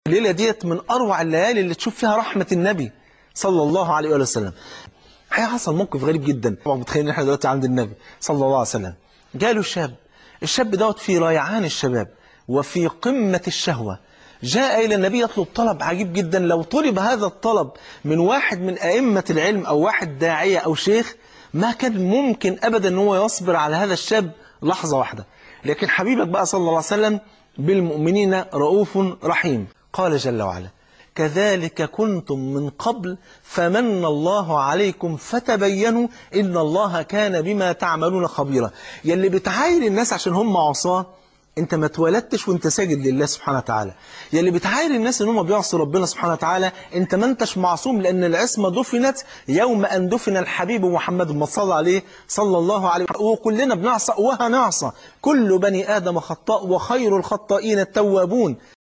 الليلة ديت من أروع الليالي اللي تشوف فيها رحمة النبي صلى الله عليه وآله وسلم حقيقة حصل موقف غريب جدا طبعا متخيلين احنا دلوقتي عند النبي صلى الله عليه وسلم جاله شاب الشاب دوت في ريعان الشباب وفي قمة الشهوة جاء إلى النبي يطلب طلب عجيب جدا لو طلب هذا الطلب من واحد من أئمة العلم أو واحد داعية أو شيخ ما كان ممكن أبدا أن هو يصبر على هذا الشاب لحظة واحدة لكن حبيبك بقى صلى الله عليه وسلم بالمؤمنين رؤوف رحيم قال جل وعلا كذلك كنتم من قبل فمن الله عليكم فتبينوا إن الله كان بما تعملون خبيرا يلي بتعاير الناس عشان هم عصاه انت ما اتولدتش وانت ساجد لله سبحانه وتعالى يلي بتعاير الناس ان هم بيعصوا ربنا سبحانه وتعالى انت ما انتش معصوم لان العصمه دفنت يوم ان دفن الحبيب محمد ما صلى عليه صلى الله عليه وسلم وكلنا بنعصى وهنعصى كل بني ادم خطاء وخير الخطائين التوابون